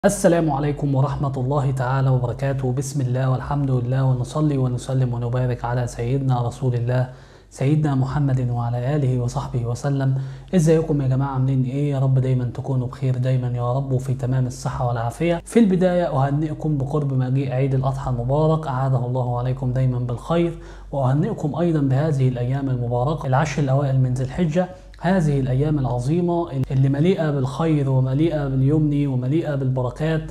السلام عليكم ورحمة الله تعالى وبركاته بسم الله والحمد لله ونصلي ونسلم ونبارك على سيدنا رسول الله سيدنا محمد وعلى آله وصحبه وسلم ازيكم يا جماعة عاملين ايه يا رب دايما تكونوا بخير دايما يا رب وفي تمام الصحة والعافية في البداية أهنئكم بقرب مجيء عيد الأضحى المبارك أعاده الله عليكم دايما بالخير وأهنئكم أيضا بهذه الأيام المباركة العشر الأوائل من ذي الحجة هذه الأيام العظيمة اللي مليئة بالخير ومليئة باليمن ومليئة بالبركات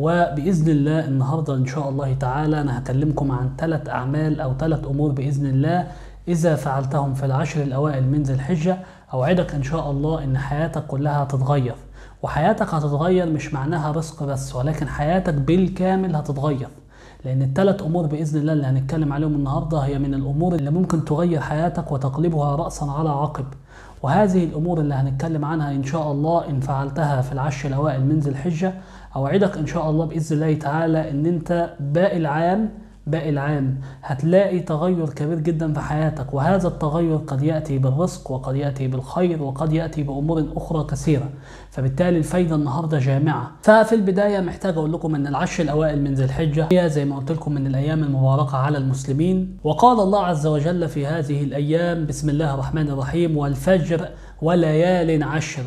وبإذن الله النهاردة إن شاء الله تعالى أنا هكلمكم عن ثلاث أعمال أو ثلاث أمور بإذن الله إذا فعلتهم في العشر الأوائل من ذي الحجة أوعدك إن شاء الله إن حياتك كلها هتتغير وحياتك هتتغير مش معناها رزق بس ولكن حياتك بالكامل هتتغير لأن الثلاث أمور بإذن الله اللي هنتكلم عليهم النهاردة هي من الأمور اللي ممكن تغير حياتك وتقلبها رأسا على عقب وهذه الأمور اللي هنتكلم عنها إن شاء الله إن فعلتها في العشر الأوائل من ذي الحجة أوعدك إن شاء الله بإذن الله تعالى إن أنت باقي العام باقي العام هتلاقي تغير كبير جدا في حياتك وهذا التغير قد يأتي بالرزق وقد يأتي بالخير وقد يأتي بأمور أخرى كثيرة فبالتالي الفايدة النهاردة جامعة ففي البداية محتاج أقول لكم أن العشر الأوائل من ذي الحجة هي زي ما قلت لكم من الأيام المباركة على المسلمين وقال الله عز وجل في هذه الأيام بسم الله الرحمن الرحيم والفجر وليال عشر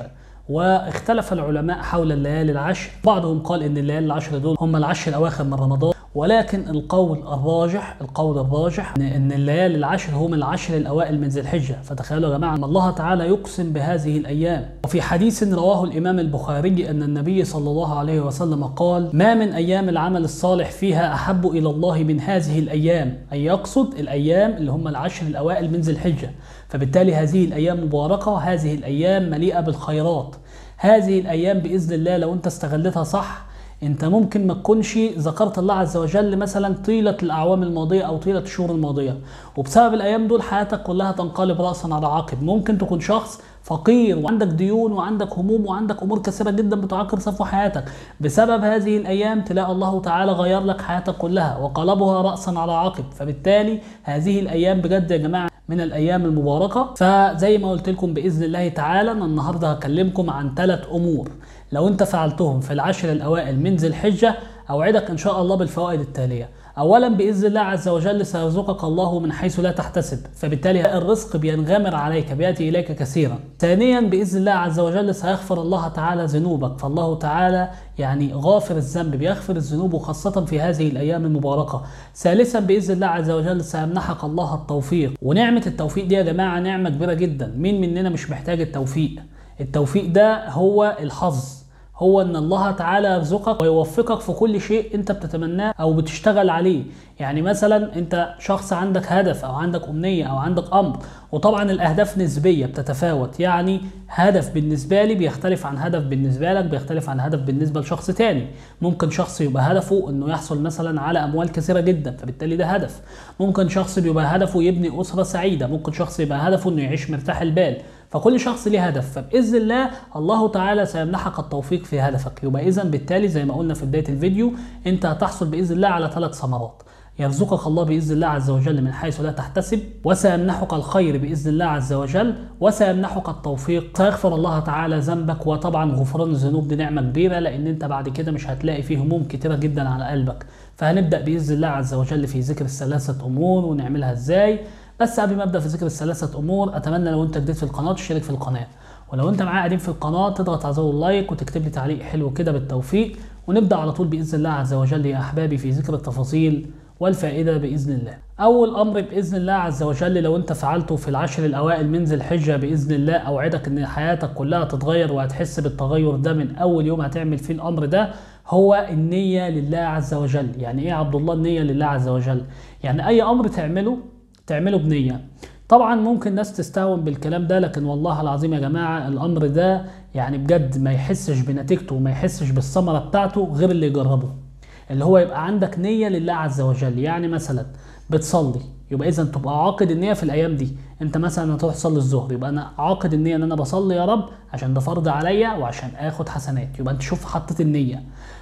واختلف العلماء حول الليالي العشر بعضهم قال ان الليالي العشر دول هم العشر الاواخر من رمضان ولكن القول الراجح القول الراجح ان الليالي العشر هم العشر الاوائل من ذي الحجه فتخيلوا يا جماعه ان الله تعالى يقسم بهذه الايام وفي حديث رواه الامام البخاري ان النبي صلى الله عليه وسلم قال ما من ايام العمل الصالح فيها احب الى الله من هذه الايام اي يقصد الايام اللي هم العشر الاوائل من ذي الحجه فبالتالي هذه الايام مباركه هذه الايام مليئه بالخيرات هذه الايام باذن الله لو انت استغلتها صح انت ممكن ما تكونش ذكرت الله عز وجل مثلا طيله الاعوام الماضيه او طيله الشهور الماضيه وبسبب الايام دول حياتك كلها تنقلب راسا على عقب ممكن تكون شخص فقير وعندك ديون وعندك هموم وعندك امور كثيره جدا بتعكر صفو حياتك بسبب هذه الايام تلاقي الله تعالى غير لك حياتك كلها وقلبها راسا على عقب فبالتالي هذه الايام بجد يا جماعه من الايام المباركه فزي ما قلت لكم باذن الله تعالى انا النهارده هكلمكم عن ثلاث امور لو انت فعلتهم في العشر الاوائل من ذي الحجه اوعدك ان شاء الله بالفوائد التاليه اولا باذن الله عز وجل سيرزقك الله من حيث لا تحتسب فبالتالي الرزق بينغمر عليك بياتي اليك كثيرا ثانيا باذن الله عز وجل سيغفر الله تعالى ذنوبك فالله تعالى يعني غافر الذنب بيغفر الذنوب وخاصة في هذه الأيام المباركة ثالثا بإذن الله عز وجل سيمنحك الله التوفيق ونعمة التوفيق دي يا جماعة نعمة كبيرة جدا مين مننا مش محتاج التوفيق التوفيق ده هو الحظ هو ان الله تعالى يرزقك ويوفقك في كل شيء انت بتتمناه او بتشتغل عليه يعني مثلا انت شخص عندك هدف او عندك امنيه او عندك امر وطبعا الاهداف نسبيه بتتفاوت يعني هدف بالنسبه لي بيختلف عن هدف بالنسبه لك بيختلف عن هدف بالنسبه لشخص تاني ممكن شخص يبقى هدفه انه يحصل مثلا على اموال كثيره جدا فبالتالي ده هدف ممكن شخص بيبقى هدفه يبني اسره سعيده ممكن شخص يبقى هدفه انه يعيش مرتاح البال فكل شخص ليه هدف فباذن الله الله تعالى سيمنحك التوفيق في هدفك يبقى اذا بالتالي زي ما قلنا في بدايه الفيديو انت هتحصل باذن الله على ثلاث ثمرات يرزقك الله باذن الله عز وجل من حيث لا تحتسب وسيمنحك الخير باذن الله عز وجل وسيمنحك التوفيق سيغفر الله تعالى ذنبك وطبعا غفران الذنوب دي نعمه كبيره لان انت بعد كده مش هتلاقي فيه هموم كتيره جدا على قلبك فهنبدا باذن الله عز وجل في ذكر الثلاثه امور ونعملها ازاي بس قبل ما ابدا في ذكر الثلاثه امور اتمنى لو انت جديد في القناه تشترك في القناه ولو انت معايا قديم في القناه تضغط على زر اللايك وتكتب لي تعليق حلو كده بالتوفيق ونبدا على طول باذن الله عز وجل يا احبابي في ذكر التفاصيل والفائده باذن الله. اول امر باذن الله عز وجل لو انت فعلته في العشر الاوائل من ذي الحجه باذن الله اوعدك ان حياتك كلها تتغير وهتحس بالتغير ده من اول يوم هتعمل فيه الامر ده هو النيه لله عز وجل، يعني ايه يا عبد الله النيه لله عز وجل؟ يعني اي امر تعمله تعمله بنية طبعا ممكن ناس تستهون بالكلام ده لكن والله العظيم يا جماعة الأمر ده يعني بجد ما يحسش بنتيجته وما يحسش بالثمرة بتاعته غير اللي يجربه اللي هو يبقى عندك نية لله عز وجل يعني مثلا بتصلي يبقى اذا تبقى عاقد النيه في الايام دي انت مثلا هتروح تصلي الظهر يبقى انا عاقد النيه ان انا بصلي يا رب عشان ده فرض عليا وعشان اخد حسنات يبقى انت شوف حطيت النيه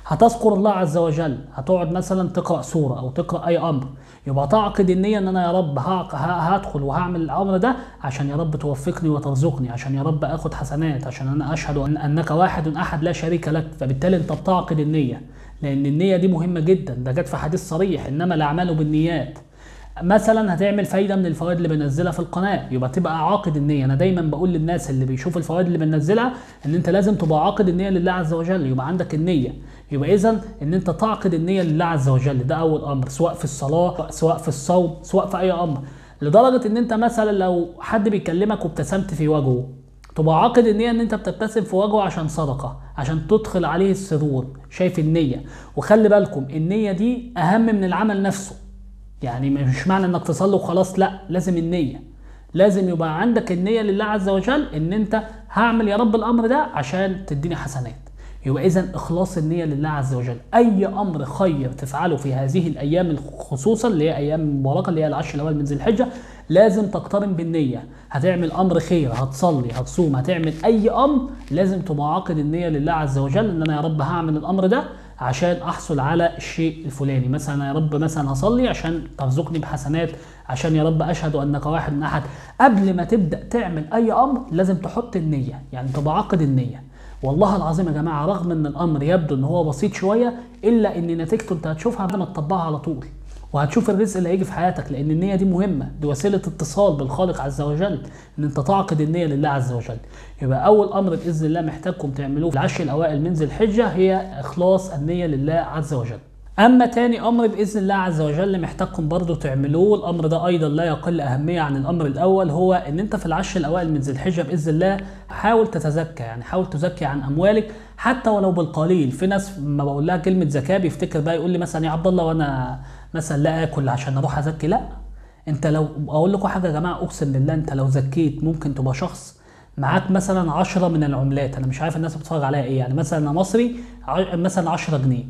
هتذكر الله عز وجل هتقعد مثلا تقرا سوره او تقرا اي امر يبقى تعقد النيه ان انا يا رب هعق- ه- هدخل وهعمل الامر ده عشان يا رب توفقني وترزقني عشان يا رب اخد حسنات عشان انا اشهد ان انك واحد احد لا شريك لك فبالتالي انت بتعقد النيه لان النيه دي مهمه جدا ده جت في حديث صريح انما الاعمال بالنيات مثلا هتعمل فايده من الفوائد اللي بنزلها في القناه يبقى تبقى عاقد النيه انا دايما بقول للناس اللي بيشوفوا الفوائد اللي بننزلها ان انت لازم تبقى عاقد النيه لله عز وجل يبقى عندك النيه يبقى اذا ان انت تعقد النيه لله عز وجل ده اول امر سواء في الصلاه سواء في الصوم سواء في اي امر لدرجه ان انت مثلا لو حد بيكلمك وابتسمت في وجهه تبقى عاقد النية ان انت بتبتسم في وجهه عشان صدقة عشان تدخل عليه السرور شايف النية وخلي بالكم النية دي اهم من العمل نفسه يعني مش معنى انك تصلي وخلاص لا لازم النية لازم يبقى عندك النية لله عز وجل ان انت هعمل يا رب الامر ده عشان تديني حسنات يبقى اذا اخلاص النية لله عز وجل اي امر خير تفعله في هذه الايام خصوصا اللي هي ايام مباركة اللي هي العشر الاول من ذي الحجة لازم تقترن بالنية هتعمل امر خير هتصلي هتصوم هتعمل اي امر لازم تبقى عاقد النية لله عز وجل ان انا يا رب هعمل الامر ده عشان احصل على الشيء الفلاني مثلا يا رب مثلا هصلي عشان ترزقني بحسنات عشان يا رب اشهد انك واحد من احد قبل ما تبدا تعمل اي امر لازم تحط النيه يعني تبقى عاقد النيه والله العظيم يا جماعه رغم ان الامر يبدو ان هو بسيط شويه الا ان نتيجته انت هتشوفها بعد ما تطبقها على طول وهتشوف الرزق اللي هيجي في حياتك لان النيه دي مهمه دي وسيله اتصال بالخالق عز وجل ان انت تعقد النيه لله عز وجل يبقى اول امر باذن الله محتاجكم تعملوه في العشر الاوائل من ذي الحجه هي اخلاص النيه لله عز وجل اما تاني امر باذن الله عز وجل محتاجكم برضو تعملوه الامر ده ايضا لا يقل اهميه عن الامر الاول هو ان انت في العشر الاوائل من ذي الحجه باذن الله حاول تتزكى يعني حاول تزكي عن اموالك حتى ولو بالقليل في ناس ما بقول لها كلمه زكاه بيفتكر بقى يقول لي مثلا يا عبد الله وانا مثلا لا اكل عشان اروح ازكي لا انت لو اقول لكم حاجه يا جماعه اقسم بالله انت لو زكيت ممكن تبقى شخص معاك مثلا 10 من العملات انا مش عارف الناس بتتفرج عليها ايه يعني مثلا أنا مصري ع- مثلا 10 جنيه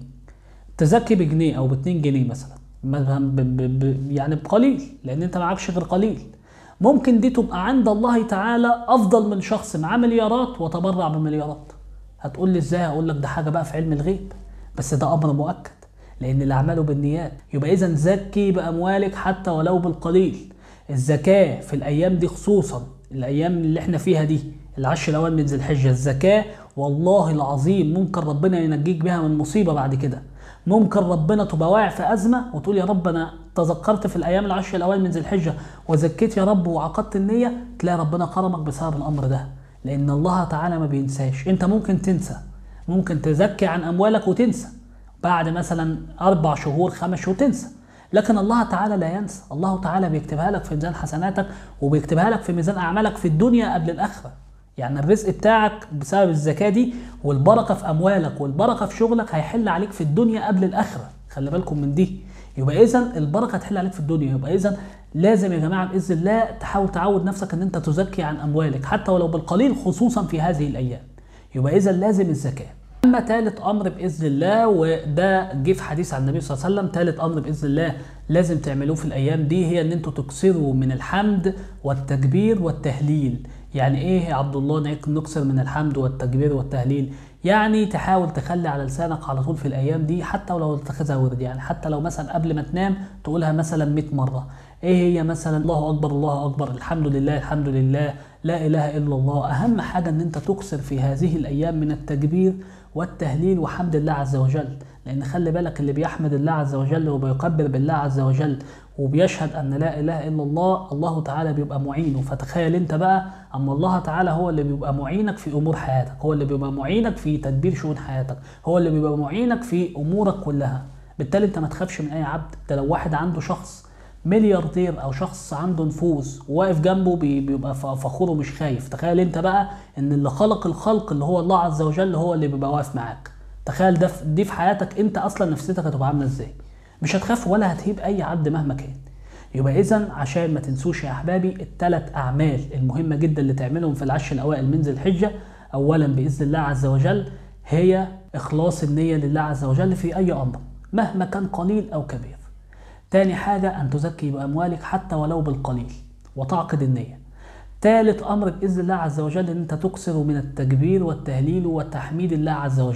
تزكي بجنيه او ب 2 جنيه مثلا مثلا ب ب ب يعني بقليل لان انت معكش غير قليل ممكن دي تبقى عند الله تعالى افضل من شخص معاه مليارات وتبرع بمليارات هتقول لي ازاي هقول لك ده حاجه بقى في علم الغيب بس ده امر مؤكد لان الاعمال بالنيات يبقى اذا زكي باموالك حتى ولو بالقليل الزكاه في الايام دي خصوصا الايام اللي احنا فيها دي العشر الاوائل من ذي الحجه الزكاه والله العظيم ممكن ربنا ينجيك بها من مصيبه بعد كده ممكن ربنا تبقى واقع في ازمه وتقول يا رب انا تذكرت في الايام العشر الاوائل من ذي الحجه وزكيت يا رب وعقدت النيه تلاقي ربنا كرمك بسبب الامر ده لان الله تعالى ما بينساش انت ممكن تنسى ممكن تزكي عن اموالك وتنسى بعد مثلا اربع شهور خمس شهور تنسى لكن الله تعالى لا ينسى الله تعالى بيكتبها لك في ميزان حسناتك وبيكتبها لك في ميزان اعمالك في الدنيا قبل الاخره يعني الرزق بتاعك بسبب الزكاه دي والبركه في اموالك والبركه في شغلك هيحل عليك في الدنيا قبل الاخره خلي بالكم من دي يبقى اذا البركه هتحل عليك في الدنيا يبقى اذا لازم يا جماعه باذن الله تحاول تعود نفسك ان انت تزكي عن اموالك حتى ولو بالقليل خصوصا في هذه الايام يبقى اذا لازم الزكاه اما ثالث امر باذن الله وده جه في حديث عن النبي صلى الله عليه وسلم ثالث امر باذن الله لازم تعملوه في الايام دي هي ان انتوا تكثروا من الحمد والتكبير والتهليل يعني ايه يا عبد الله نك- نكثر من الحمد والتكبير والتهليل يعني تحاول تخلي على لسانك على طول في الايام دي حتى ولو تتخذها ورد يعني حتى لو مثلا قبل ما تنام تقولها مثلا 100 مره ايه هي مثلا الله اكبر الله اكبر الحمد لله الحمد لله لا اله الا الله اهم حاجه ان انت تكثر في هذه الايام من التكبير والتهليل وحمد الله عز وجل لان خلي بالك اللي بيحمد الله عز وجل وبيكبر بالله عز وجل وبيشهد ان لا اله الا الله الله تعالى بيبقى معينه فتخيل انت بقى اما الله تعالى هو اللي بيبقى معينك في امور حياتك هو اللي بيبقى معينك في تدبير شؤون حياتك هو اللي بيبقى معينك في امورك كلها بالتالي انت ما تخافش من اي عبد ده لو واحد عنده شخص ملياردير او شخص عنده نفوذ واقف جنبه بي- بيبقى ف- فخور ومش خايف تخيل انت بقى ان اللي خلق الخلق اللي هو الله عز وجل هو اللي بيبقى واقف معاك تخيل ده في- دي في حياتك انت اصلا نفسيتك هتبقى عامله ازاي مش هتخاف ولا هتهيب اي عبد مهما كان يبقى اذا عشان ما تنسوش يا احبابي الثلاث اعمال المهمه جدا اللي تعملهم في العشر الاوائل من ذي الحجه اولا باذن الله عز وجل هي اخلاص النيه لله عز وجل في اي امر مهما كان قليل او كبير تاني حاجة أن تزكي بأموالك حتى ولو بالقليل وتعقد النية تالت أمر بإذن الله عز وجل أن أنت تكثر من التكبير والتهليل وتحميد الله عز وجل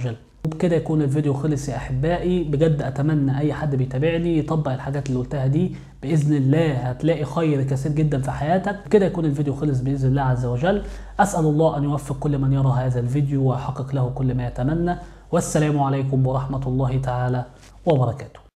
وبكده يكون الفيديو خلص يا احبائي بجد اتمنى اي حد بيتابعني يطبق الحاجات اللي قلتها دي باذن الله هتلاقي خير كثير جدا في حياتك بكده يكون الفيديو خلص باذن الله عز وجل اسال الله ان يوفق كل من يرى هذا الفيديو ويحقق له كل ما يتمنى والسلام عليكم ورحمه الله تعالى وبركاته